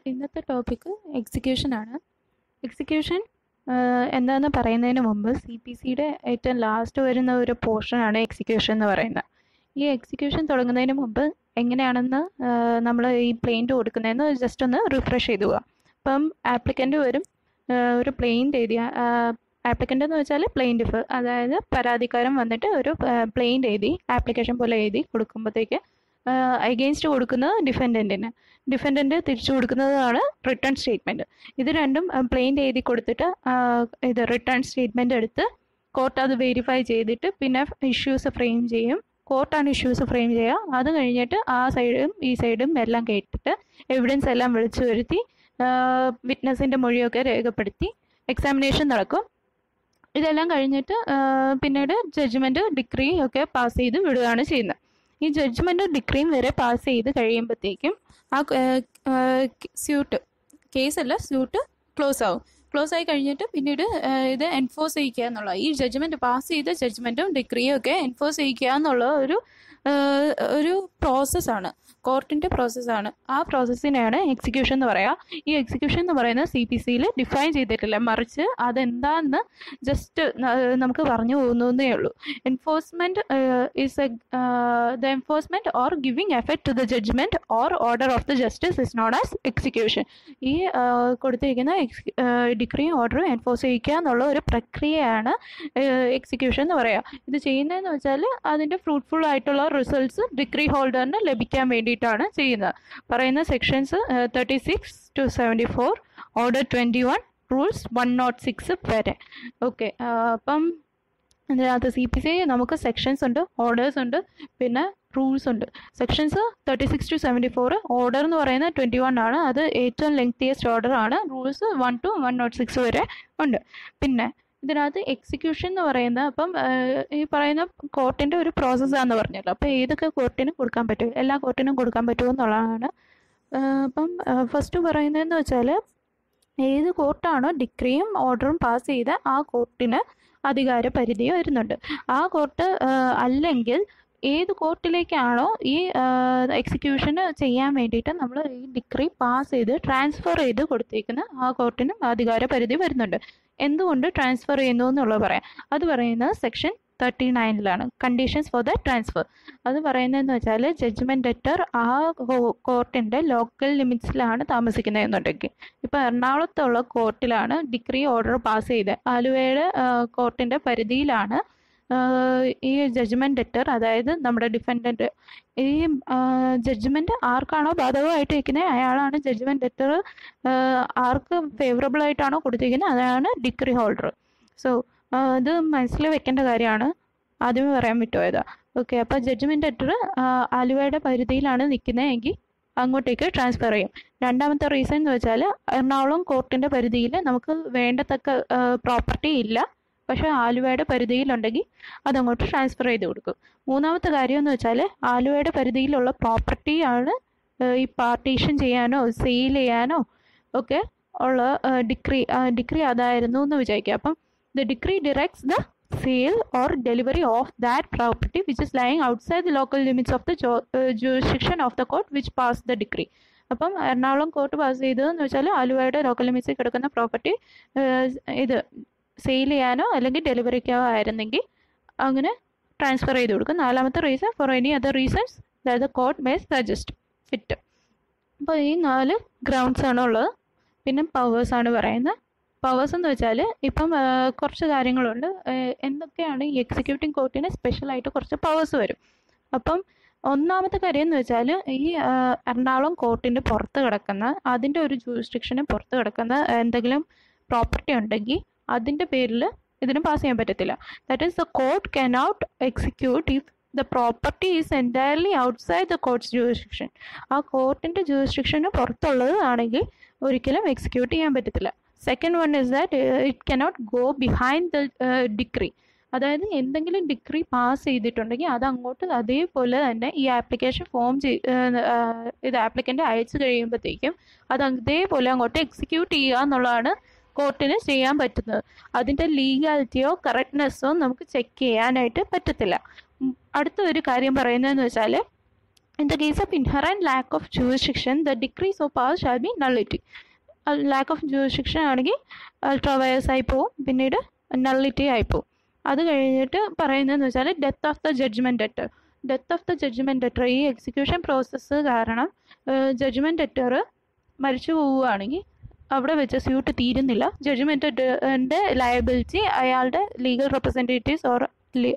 ഇന്നത്തെ topic എക്സിക്യൂഷനാണ് execution എന്താണെന്ന് പറയുന്നതിന് മുമ്പ് സി പി സിയുടെ ഏറ്റവും ലാസ്റ്റ് വരുന്ന ഒരു പോർഷനാണ് എക്സിക്യൂഷൻ എന്ന് പറയുന്നത് ഈ എക്സിക്യൂഷൻ തുടങ്ങുന്നതിന് മുമ്പ് എങ്ങനെയാണെന്ന് നമ്മൾ ഈ പ്ലെയിൻറ്റ് കൊടുക്കുന്നതെന്ന് ജസ്റ്റ് ഒന്ന് റിഫ്രഷ് ചെയ്തു പോകാം അപ്പം ആപ്ലിക്കൻ്റ് വരും ഒരു പ്ലെയിൻറ്റ് എഴുതിയ ആപ്ലിക്കൻ്റ് എന്ന് വെച്ചാൽ പ്ലെയിൻറ്റിഫ് അതായത് പരാതിക്കാരൻ വന്നിട്ട് ഒരു പ്ലെയിൻറ്റ് എഴുതി ആപ്ലിക്കേഷൻ പോലെ എഴുതി കൊടുക്കുമ്പോഴത്തേക്ക് അഗെയിൻസ്റ്റ് കൊടുക്കുന്നത് ഡിഫെൻഡൻറ്റിന് ഡിഫെൻഡൻറ്റ് തിരിച്ചു കൊടുക്കുന്നതാണ് റിട്ടേൺ സ്റ്റേറ്റ്മെൻറ്റ് ഇത് രണ്ടും പ്ലെയിൻറ്റ് എഴുതി കൊടുത്തിട്ട് ഇത് റിട്ടേൺ സ്റ്റേറ്റ്മെൻറ്റ് എടുത്ത് കോർട്ട് അത് വെരിഫൈ ചെയ്തിട്ട് പിന്നെ ഇഷ്യൂസ് ഫ്രെയിം ചെയ്യും കോർട്ടാണ് ഇഷ്യൂസ് ഫ്രെയിം ചെയ്യുക അത് കഴിഞ്ഞിട്ട് ആ സൈഡും ഈ സൈഡും എല്ലാം കേട്ടിട്ട് എവിഡൻസ് എല്ലാം വിളിച്ചു വരുത്തി വിറ്റ്നസിൻ്റെ മൊഴിയൊക്കെ രേഖപ്പെടുത്തി എക്സാമിനേഷൻ നടക്കും ഇതെല്ലാം കഴിഞ്ഞിട്ട് പിന്നീട് ജഡ്ജ്മെൻറ്റ് ഡിഗ്രി ഒക്കെ പാസ് ചെയ്ത് വിടുകയാണ് ചെയ്യുന്നത് ഈ ജഡ്ജ്മെൻറ്റ് ഡിഗ്രിയും വരെ പാസ് ചെയ്ത് കഴിയുമ്പോഴത്തേക്കും ആ സ്യൂട്ട് കേസല്ല സ്യൂട്ട് ക്ലോസ് ആവും ക്ലോസ് ആയി കഴിഞ്ഞിട്ട് പിന്നീട് ഇത് എൻഫോഴ്സ് ചെയ്യിക്കുക എന്നുള്ള ഈ ജഡ്ജ്മെൻറ്റ് പാസ് ചെയ്ത ജഡ്ജ്മെൻറ്റും ഡിഗ്രിയും ഒക്കെ എൻഫോഴ്സ് ചെയ്യിക്കുക എന്നുള്ള ഒരു ഒരു പ്രോസസ്സാണ് കോർട്ടിൻ്റെ പ്രോസസ്സാണ് ആ പ്രോസസ്സിനെയാണ് എക്സിക്യൂഷൻ എന്ന് പറയുക ഈ എക്സിക്യൂഷൻ എന്ന് പറയുന്നത് സി പി സിയിൽ ഡിഫൈൻ ചെയ്തിട്ടില്ല മറിച്ച് അതെന്താന്ന് ജസ്റ്റ് നമുക്ക് പറഞ്ഞു പോകുന്നതേ ഉള്ളൂ enforcement is a the enforcement or giving effect to the judgment or order of the justice is known as execution ഈ കൊടുത്തിരിക്കുന്ന ഡിഗ്രിയും ഓർഡറും എൻഫോഴ്സ് ചെയ്യിക്കുക എന്നുള്ള ഒരു പ്രക്രിയയാണ് എക്സിക്യൂഷൻ എന്ന് പറയുക ഇത് ചെയ്യുന്നതെന്ന് വെച്ചാൽ അതിൻ്റെ ഫ്രൂട്ട്ഫുൾ ആയിട്ടുള്ള റിസൾട്ട്സ് ഡിഗ്രി ഹോൾഡറിന് ലഭിക്കാൻ വേണ്ടിയിട്ടാണ് ചെയ്യുന്നത് പറയുന്ന sections thirty six to seventy four order twenty one rules one nought six വരെ ഓക്കെ അപ്പം അതിനകത്ത് സി പി സി നമുക്ക് സെക്ഷൻസ് ഉണ്ട് ഓർഡേഴ്സ് ഉണ്ട് പിന്നെ റൂൾസ് ഉണ്ട് sections thirty six to seventy four order എന്ന് പറയുന്നത് ട്വൻറ്റി വൺ ആണ് അത് ഏറ്റവും ലെങ്തിയസ്റ്റ് ഓർഡർ ആണ് rules one two one nought six വരെ ഉണ്ട് പിന്നെ ഇതിനകത്ത് എക്സിക്യൂഷൻ എന്ന് പറയുന്നത് അപ്പം ഈ പറയുന്ന കോർട്ടിൻ്റെ ഒരു പ്രോസസ്സാന്ന് പറഞ്ഞല്ലോ അപ്പോൾ ഏതൊക്കെ കോർട്ടിന് കൊടുക്കാൻ പറ്റും എല്ലാ കോർട്ടിനും കൊടുക്കാൻ പറ്റുമോ എന്നുള്ളതാണ് അപ്പം ഫസ്റ്റ് പറയുന്നതെന്ന് വെച്ചാൽ ഏത് കോർട്ടാണോ ഡിഗ്രിയും ഓർഡറും പാസ് ചെയ്ത ആ കോർട്ടിന് അധികാര പരിധി വരുന്നുണ്ട് ആ കോർട്ട് അല്ലെങ്കിൽ ഏത് കോർട്ടിലേക്കാണോ ഈ എക്സിക്യൂഷന് ചെയ്യാൻ വേണ്ടിയിട്ട് നമ്മൾ ഈ ഡിഗ്രി പാസ് ചെയ്ത് ട്രാൻസ്ഫർ ചെയ്ത് കൊടുത്തേക്കുന്ന ആ കോർട്ടിനും അധികാര പരിധി വരുന്നുണ്ട് എന്തുകൊണ്ട് ട്രാൻസ്ഫർ ചെയ്യുന്നു എന്നുള്ളത് പറയാം അത് പറയുന്നത് സെക്ഷൻ തേർട്ടി നയനിലാണ് കണ്ടീഷൻസ് ഫോർ ദ ട്രാൻസ്ഫർ അത് പറയുന്നതെന്ന് വെച്ചാൽ ജഡ്ജ്മെൻറ്റ് ലെറ്റർ ആ കോർട്ടിൻ്റെ ലോക്കൽ ലിമിറ്റ്സിലാണ് താമസിക്കുന്നതെന്നുണ്ടെങ്കിൽ ഇപ്പോൾ എറണാകുളത്തുള്ള കോർട്ടിലാണ് ഡിഗ്രി ഓർഡർ പാസ് ചെയ്ത് ആലുവയുടെ കോർട്ടിൻ്റെ പരിധിയിലാണ് ഈ ജഡ്ജ്മെൻറ്റ് ലെറ്റർ അതായത് നമ്മുടെ ഡിഫൻഡൻറ്റ് ഈ ജഡ്ജ്മെൻറ്റ് ആർക്കാണോ ബാധകമായിട്ട് നിൽക്കുന്നത് അയാളാണ് ജഡ്ജ്മെൻറ്റ് ലെറ്റർ ആർക്ക് ഫേവറബിൾ ആയിട്ടാണോ കൊടുത്തിരിക്കുന്നത് അതാണ് ഡിഗ്രി ഹോൾഡർ സോ ഇത് മനസ്സിൽ വെക്കേണ്ട കാര്യമാണ് ആദ്യമേ പറയാൻ വിട്ടുപോയതാ ഓക്കെ അപ്പോൾ ജഡ്ജ്മെൻറ്റ് ലെറ്റർ ആലുവയുടെ പരിധിയിലാണ് നിൽക്കുന്നതെങ്കിൽ അങ്ങോട്ടേക്ക് ട്രാൻസ്ഫർ ചെയ്യും രണ്ടാമത്തെ റീസൺ എന്ന് വെച്ചാൽ എറണാകുളം കോർട്ടിൻ്റെ പരിധിയിൽ നമുക്ക് വേണ്ടത്തക്ക പ്രോപ്പർട്ടി ഇല്ല പക്ഷേ ആലുവയുടെ പരിധിയിലുണ്ടെങ്കിൽ അതങ്ങോട്ട് ട്രാൻസ്ഫർ ചെയ്ത് കൊടുക്കും മൂന്നാമത്തെ കാര്യം എന്ന് വെച്ചാൽ ആലുവയുടെ പരിധിയിലുള്ള പ്രോപ്പർട്ടിയാണ് ഈ പാർട്ടീഷൻ ചെയ്യാനോ സെയിൽ ചെയ്യാനോ ഒക്കെ ഉള്ള ഡിഗ്രി ഡിഗ്രി അതായിരുന്നു എന്ന് വിചാരിക്കുക അപ്പം the decree directs the sale or delivery of that property which is lying outside the local limits of the jurisdiction of the court which pass the decree അപ്പം Ernakulam court pass ചെയ്തതെന്ന് വെച്ചാൽ ആലുവയുടെ local ലിമിറ്റ്സിൽ കിടക്കുന്ന property ഇത് sale ചെയ്യാനോ അല്ലെങ്കിൽ ഡെലിവറിക്കോ ആയിരുന്നെങ്കിൽ അങ്ങനെ transfer ചെയ്ത് കൊടുക്കും നാലാമത്തെ reason for any other reasons the court may suggest fit അപ്പോൾ ഈ നാല് ഗ്രൗണ്ട്സ് ആണ് ഉള്ളത് പിന്നെ പവേഴ്സ് ആണ് പറയുന്നത് പവേഴ്സ് എന്ന് വെച്ചാൽ ഇപ്പം കുറച്ച് കാര്യങ്ങളുണ്ട് എന്തൊക്കെയാണ് ഈ എക്സിക്യൂട്ടീവ് കോർട്ടിന് സ്പെഷ്യലായിട്ട് കുറച്ച് പവേഴ്സ് വരും അപ്പം ഒന്നാമത്തെ കാര്യം എന്ന് വെച്ചാൽ ഈ എറണാകുളം കോർട്ടിൻ്റെ പുറത്ത് കിടക്കുന്ന അതിൻ്റെ ഒരു ജൂറിസ്ഡിക്ഷന് പുറത്ത് കിടക്കുന്ന എന്തെങ്കിലും പ്രോപ്പർട്ടി ഉണ്ടെങ്കിൽ അതിൻ്റെ പേരിൽ ഇതിന് പാസ് ചെയ്യാൻ പറ്റത്തില്ല that is the court cannot execute if the property is entirely outside the court's jurisdiction ആ കോർട്ടിൻ്റെ ജൂറിസ്ഡിക്ഷന് പുറത്തുള്ളത് ആണെങ്കിൽ ഒരിക്കലും എക്സിക്യൂട്ട് ചെയ്യാൻ പറ്റത്തില്ല second one is that it cannot go behind the degree അതായത് എന്തെങ്കിലും ഡിഗ്രി പാസ് ചെയ്തിട്ടുണ്ടെങ്കിൽ അത് അങ്ങോട്ട് അതേപോലെ തന്നെ ഈ ആപ്ലിക്കേഷൻ ഫോം ചെയ് ഇത് ആപ്ലിക്കൻ്റ് അയച്ചു കഴിയുമ്പോഴത്തേക്കും അത് അതേപോലെ അങ്ങോട്ട് എക്സിക്യൂട്ട് ചെയ്യുക എന്നുള്ളതാണ് കോർട്ടിന് ചെയ്യാൻ പറ്റുന്നത് അതിൻ്റെ ലീഗാലിറ്റിയോ കറക്റ്റ്നെസ്സോ നമുക്ക് ചെക്ക് ചെയ്യാനായിട്ട് പറ്റത്തില്ല അടുത്ത ഒരു കാര്യം പറയുന്നതെന്ന് വെച്ചാൽ In the case of inherent lack of jurisdiction, the decrees of power shall be nullity. Lack of jurisdiction ആണെങ്കിൽ അൾട്രാ വയർസ് ആയി പോവും പിന്നീട് നള്ളിറ്റി ആയി പോവും അത് കഴിഞ്ഞിട്ട് പറയുന്നതെന്ന് വെച്ചാൽ death of the judgment debtor death of the judgment debtor ഈ എക്സിക്യൂഷൻ പ്രോസസ്സ് കാരണം ജഡ്ജ്മെൻറ്റ് ഡെറ്റർ മരിച്ചു പോവുകയാണെങ്കിൽ അവിടെ വെച്ച് സ്യൂട്ട് തീരുന്നില്ല ജഡ്ജ്മെൻറ്റിൻ്റെ ലയബിലിറ്റി അയാളുടെ ലീഗൽ റെപ്രസെൻറ്റേറ്റീവ്സ് ഓർ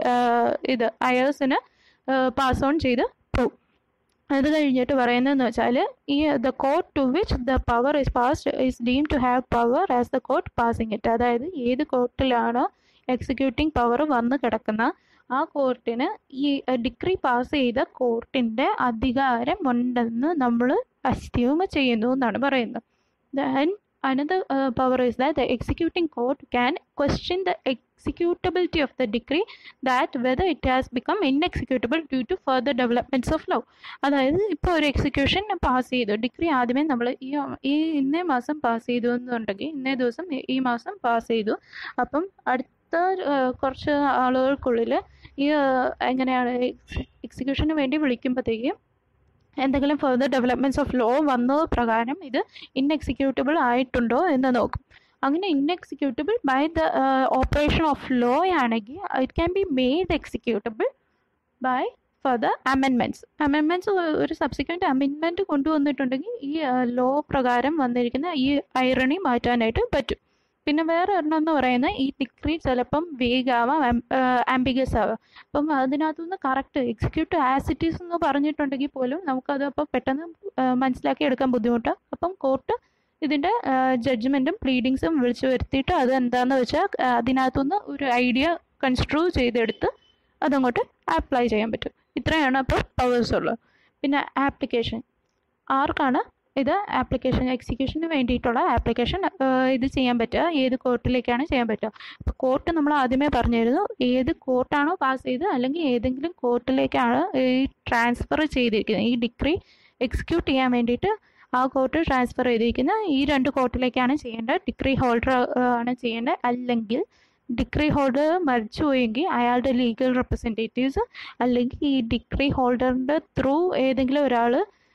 ഇത് അയേഴ്സിന് പാസ് ഓൺ ചെയ്ത് പോവും അത് കഴിഞ്ഞിട്ട് പറയുന്നതെന്ന് വെച്ചാൽ ഈ the court to which the power is passed is deem to have power as the court passing it അതായത് ഏത് കോർട്ടിലാണോ എക്സിക്യൂട്ടിംഗ് പവർ വന്ന് കിടക്കുന്ന ആ കോർട്ടിന് ഈ ഡിഗ്രി പാസ് ചെയ്ത കോർട്ടിൻ്റെ അധികാരം ഉണ്ടെന്ന് നമ്മൾ അസ്യൂമ് ചെയ്യുന്നു എന്നാണ് പറയുന്നത് then another uh, power is that the executing court can question the executability of the decree that whether it has become inexecutable due to further developments of law അതായത് ഇപ്പോൾ ഒരു എക്സിക്യൂഷൻ പാസ് ചെയ്തു ഡിഗ്രി ആദ്യമേ നമ്മൾ ഈ ഈ ഇന്നേ മാസം പാസ് ചെയ്തു എന്നുണ്ടെങ്കിൽ ഇന്നേ ദിവസം ഈ മാസം പാസ് ചെയ്തു അപ്പം അടുത്ത കുറച്ച് ആളുകൾക്കുള്ളിൽ ഈ എങ്ങനെയാണ് എക്സിക്യൂഷന് വേണ്ടി വിളിക്കുമ്പോഴത്തേക്കും എന്തെങ്കിലും ഫെർദർ ഡെവലപ്മെൻറ്റ്സ് ഓഫ് ലോ വന്നത് പ്രകാരം ഇത് ഇൻഎക്സിക്യൂട്ടബിൾ ആയിട്ടുണ്ടോ എന്ന് നോക്കും അങ്ങനെ inexecutable by the operation of law ആണെങ്കിൽ it can be made executable by further amendments amendments ഒരു സബ്സിക്വൻറ്റ് അമെൻമെൻറ്റ് കൊണ്ടുവന്നിട്ടുണ്ടെങ്കിൽ ഈ ലോ പ്രകാരം വന്നിരിക്കുന്ന ഈ ഐറണി മാറ്റാനായിട്ട് പറ്റും പിന്നെ വേറെ ഒരെണ്ണം എന്ന് പറയുന്നത് ഈ ഡിഗ്രി ചിലപ്പം വേഗാവാം ആംബിഗസ് ആവാം അപ്പം അതിനകത്തുനിന്ന് കറക്റ്റ് എക്സിക്യൂട്ടീവ് ആസിറ്റീസ് എന്ന് പറഞ്ഞിട്ടുണ്ടെങ്കിൽ പോലും നമുക്കത് അപ്പോൾ പെട്ടെന്ന് മനസ്സിലാക്കി എടുക്കാൻ ബുദ്ധിമുട്ടാണ് അപ്പം കോർട്ട് ഇതിൻ്റെ ജഡ്ജ്മെൻറ്റും പ്ലീഡിങ്സും വിളിച്ചു വരുത്തിയിട്ട് അത് എന്താണെന്ന് വെച്ചാൽ അതിനകത്തുനിന്ന് ഒരു ഐഡിയ കൺസ്ട്രൂ ചെയ്തെടുത്ത് അതങ്ങോട്ട് അപ്ലൈ ചെയ്യാൻ പറ്റും ഇത്രയാണ് അപ്പോൾ പവേഴ്സ് ഉള്ളത് പിന്നെ ആപ്ലിക്കേഷൻ ആർക്കാണ് ഇത് ആപ്ലിക്കേഷൻ എക്സിക്യൂഷന് വേണ്ടിയിട്ടുള്ള ആപ്ലിക്കേഷൻ ഇത് ചെയ്യാൻ പറ്റുക ഏത് കോർട്ടിലേക്കാണ് ചെയ്യാൻ പറ്റുക അപ്പോൾ കോർട്ട് നമ്മൾ ആദ്യമേ പറഞ്ഞിരുന്നു ഏത് കോർട്ടാണോ പാസ് ചെയ്ത് അല്ലെങ്കിൽ ഏതെങ്കിലും കോർട്ടിലേക്കാണ് ഈ ട്രാൻസ്ഫർ ചെയ്തിരിക്കുന്നത് ഈ ഡിഗ്രി എക്സിക്യൂട്ട് ചെയ്യാൻ വേണ്ടിയിട്ട് ആ കോർട്ട് ട്രാൻസ്ഫർ ചെയ്തിരിക്കുന്ന ഈ രണ്ട് കോർട്ടിലേക്കാണ് ചെയ്യേണ്ടത് ഡിഗ്രി ഹോൾഡർ ആണ് ചെയ്യേണ്ടത് അല്ലെങ്കിൽ ഡിഗ്രി ഹോൾഡർ മരിച്ചുപോയെങ്കിൽ അയാളുടെ ലീഗൽ റെപ്രസെൻറ്റേറ്റീവ്സ് അല്ലെങ്കിൽ ഈ ഡിഗ്രി ഹോൾഡറിൻ്റെ ത്രൂ ഏതെങ്കിലും ഒരാൾ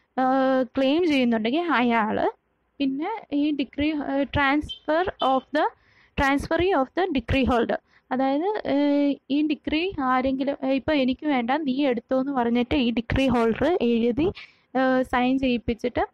ക്ലെയിം ചെയ്യുന്നുണ്ടെങ്കിൽ അയാൾ പിന്നെ ഈ degree transfer of the transferee of the degree holder അതായത് ഈ ഡിഗ്രി ആരെങ്കിലും ഇപ്പോൾ എനിക്ക് വേണ്ട നീ എടുത്തോ എന്ന് പറഞ്ഞിട്ട് ഈ ഡിഗ്രി ഹോൾഡർ എഴുതി സൈൻ ചെയ്യിപ്പിച്ചിട്ട്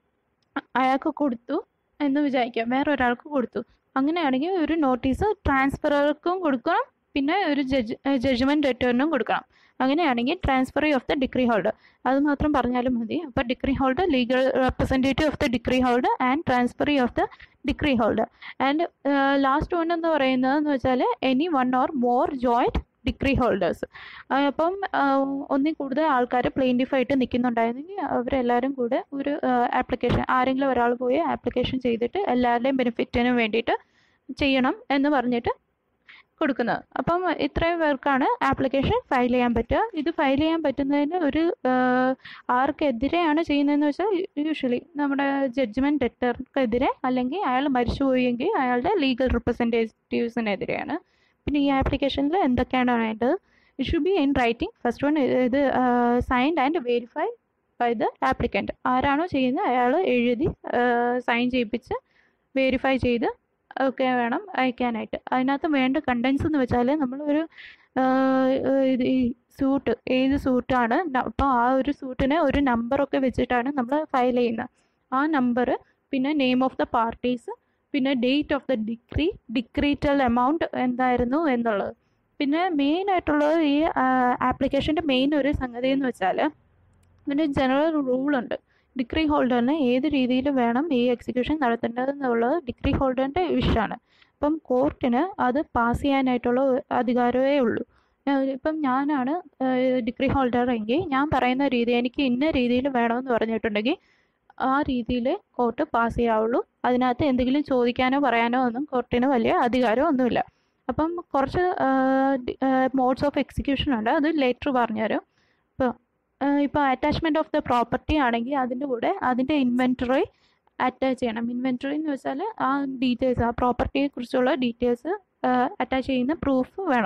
അയാൾക്ക് കൊടുത്തു എന്ന് വിചാരിക്കാം വേറെ ഒരാൾക്ക് കൊടുത്തു അങ്ങനെയാണെങ്കിൽ ഒരു നോട്ടീസ് ട്രാൻസ്ഫറർക്കും കൊടുക്കണം പിന്നെ ഒരു ജഡ്ജ് ജഡ്ജ്മെൻറ്റ് റിട്ടേണിനും കൊടുക്കണം അങ്ങനെയാണെങ്കിൽ transferee of the degree holder അത് മാത്രം പറഞ്ഞാലും മതി അപ്പോൾ degree holder legal representative of the degree holder and transferee of the degree holder and last one എന്ന് പറയുന്നതെന്ന് വെച്ചാൽ any one or more joint degree holders അപ്പം ഒന്നിൽ കൂടുതൽ ആൾക്കാർ പ്ലെയിൻറ്റിഫായിട്ട് നിൽക്കുന്നുണ്ടായിരുന്നെങ്കിൽ അവരെല്ലാവരും കൂടെ ഒരു ആപ്ലിക്കേഷൻ ആരെങ്കിലും ഒരാൾ പോയി ആപ്ലിക്കേഷൻ ചെയ്തിട്ട് എല്ലാവരുടെയും ബെനിഫിറ്റിന് വേണ്ടിയിട്ട് ചെയ്യണം എന്ന് പറഞ്ഞിട്ട് കൊടുക്കുന്നത് അപ്പം ഇത്രയും പേർക്കാണ് ആപ്ലിക്കേഷൻ ഫയൽ ചെയ്യാൻ പറ്റുക ഇത് ഫയൽ ചെയ്യാൻ പറ്റുന്നതിന് ഒരു ആർക്കെതിരെയാണ് ചെയ്യുന്നതെന്ന് വെച്ചാൽ യൂഷ്വലി നമ്മുടെ ജഡ്ജ്മെൻറ്റ് ഡെറ്റർക്കെതിരെ അല്ലെങ്കിൽ അയാൾ മരിച്ചുപോയെങ്കിൽ അയാളുടെ ലീഗൽ റിപ്രസെൻറ്റേറ്റീവ്സിനെതിരെയാണ് പിന്നെ ഈ ആപ്ലിക്കേഷനിൽ എന്തൊക്കെയാണ് വേണ്ടത് it should be in writing first one ഇത് signed and verify by the applicant ആരാണോ ചെയ്യുന്നത് അയാൾ എഴുതി സൈൻ ചെയ്യിപ്പിച്ച് വെരിഫൈ ചെയ്ത് ഒക്കെ വേണം അയക്കാനായിട്ട് അതിനകത്ത് വേണ്ട കണ്ടൻസ് എന്ന് വെച്ചാൽ നമ്മളൊരു ഇത് ഈ സൂട്ട് ഏത് സൂട്ടാണ് അപ്പോൾ ആ ഒരു സൂട്ടിന് ഒരു നമ്പറൊക്കെ വെച്ചിട്ടാണ് നമ്മൾ ഫയൽ ചെയ്യുന്നത് ആ നമ്പർ പിന്നെ നെയിം ഓഫ് ദ പാർട്ടീസ് പിന്നെ date of the degree decretal amount എന്തായിരുന്നു എന്നുള്ളത് പിന്നെ മെയിൻ ആയിട്ടുള്ളത് ഈ ആപ്ലിക്കേഷൻ്റെ മെയിൻ ഒരു സംഗതി എന്ന് വെച്ചാൽ ഇതിൻ്റെ ജനറൽ റൂളുണ്ട് ഡിഗ്രി ഹോൾഡറിന് ഏത് രീതിയിൽ വേണം ഈ എക്സിക്യൂഷൻ നടത്തേണ്ടത് എന്നുള്ളത് ഡിഗ്രി ഹോൾഡറിൻ്റെ വിഷയമാണ് അപ്പം കോർട്ടിന് അത് പാസ് ചെയ്യാനായിട്ടുള്ള അധികാരമേ ഉള്ളൂ ഇപ്പം ഞാനാണ് ഡിഗ്രി ഹോൾഡർ എങ്കിൽ ഞാൻ പറയുന്ന രീതി എനിക്ക് ഇന്ന രീതിയിൽ വേണമെന്ന് പറഞ്ഞിട്ടുണ്ടെങ്കിൽ ആ രീതിയിൽ കോർട്ട് പാസ് ചെയ്യാവുള്ളൂ അതിനകത്ത് എന്തെങ്കിലും ചോദിക്കാനോ പറയാനോ ഒന്നും കോർട്ടിന് വലിയ അധികാരം ഒന്നുമില്ല അപ്പം കുറച്ച് മോഡ്സ് ഓഫ് എക്സിക്യൂഷൻ ഉണ്ട് അത് ലേറ്റർ പറഞ്ഞുതരും ഇപ്പോൾ ഇപ്പോൾ അറ്റാച്ച്മെൻറ്റ് ഓഫ് ദ പ്രോപ്പർട്ടി ആണെങ്കിൽ അതിൻ്റെ കൂടെ അതിൻ്റെ ഇൻവെൻറ്ററി അറ്റാച്ച് ചെയ്യണം ഇൻവെൻറ്ററി എന്ന് വെച്ചാൽ ആ ഡീറ്റെയിൽസ് ആ പ്രോപ്പർട്ടിയെ കുറിച്ചുള്ള ഡീറ്റെയിൽസ് അറ്റാച്ച് ചെയ്യുന്ന പ്രൂഫ് വേണം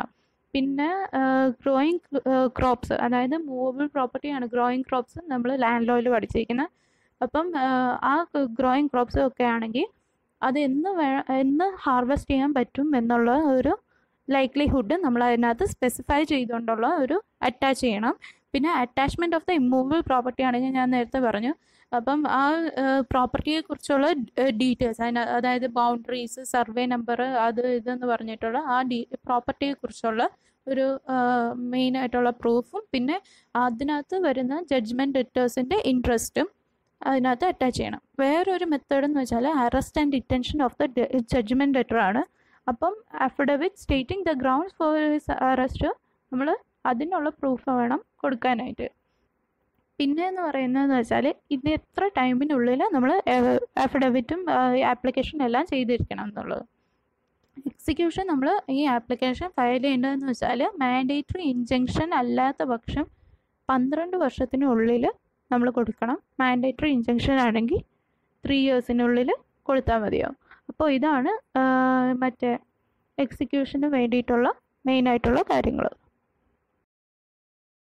പിന്നെ ഗ്രോയിങ് ക്രോപ്സ് അതായത് മൂവബിൾ പ്രോപ്പർട്ടിയാണ് ഗ്രോയിങ് ക്രോപ്സ് നമ്മൾ ലാൻഡ് ലോയിൽ പഠിച്ചിരിക്കുന്നത് അപ്പം ആ ഗ്രോയിങ് ക്രോപ്സ് ഒക്കെ ആണെങ്കിൽ അത് എന്ന് വേ എന്ന് ഹാർവെസ്റ്റ് ചെയ്യാൻ പറ്റും എന്നുള്ള ഒരു ലൈക്ലിഹുഡ് നമ്മൾ അതിനകത്ത് സ്പെസിഫൈ ചെയ്തുകൊണ്ടുള്ള ഒരു അറ്റാച്ച് ചെയ്യണം പിന്നെ attachment of the immovable property ആണെങ്കിൽ ഞാൻ നേരത്തെ പറഞ്ഞു അപ്പം ആ പ്രോപ്പർട്ടിയെ കുറിച്ചുള്ള ഡീറ്റെയിൽസ് അതിന് അതായത് ബൗണ്ടറീസ് സർവേ നമ്പർ അത് ഇതെന്ന് പറഞ്ഞിട്ടുള്ള ആ ഡീ പ്രോപ്പർട്ടിയെ കുറിച്ചുള്ള ഒരു മെയിൻ ആയിട്ടുള്ള പ്രൂഫും പിന്നെ അതിനകത്ത് വരുന്ന ജഡ്ജ്മെൻറ്റ് ഡെറ്റേഴ്സിൻ്റെ ഇൻട്രസ്റ്റും അതിനകത്ത് അറ്റാച്ച് ചെയ്യണം വേറൊരു മെത്തേഡ് എന്ന് വെച്ചാൽ arrest and detention of the judgment debtor ആണ് അപ്പം affidavit stating the grounds for his arrest നമ്മൾ അതിനുള്ള പ്രൂഫ് വേണം കൊടുക്കാനായിട്ട് പിന്നെ എന്ന് പറയുന്നതെന്ന് വെച്ചാൽ ഇത് എത്ര ടൈമിനുള്ളിൽ നമ്മൾ അഫിഡവിറ്റും ആപ്ലിക്കേഷനും എല്ലാം ചെയ്തിരിക്കണം എന്നുള്ളത് എക്സിക്യൂഷൻ നമ്മൾ ഈ ആപ്ലിക്കേഷൻ ഫയൽ ചെയ്യേണ്ടതെന്ന് വെച്ചാൽ മാൻഡേറ്ററി ഇൻജങ്ഷൻ അല്ലാത്ത പക്ഷം പന്ത്രണ്ട് വർഷത്തിനുള്ളിൽ നമ്മൾ കൊടുക്കണം മാൻഡേറ്ററി ഇൻജങ്ഷൻ ആണെങ്കിൽ ത്രീ ഇയേഴ്സിനുള്ളിൽ കൊടുത്താൽ മതിയാവും അപ്പോൾ ഇതാണ് മറ്റേ എക്സിക്യൂഷന് വേണ്ടിയിട്ടുള്ള മെയിനായിട്ടുള്ള കാര്യങ്ങൾ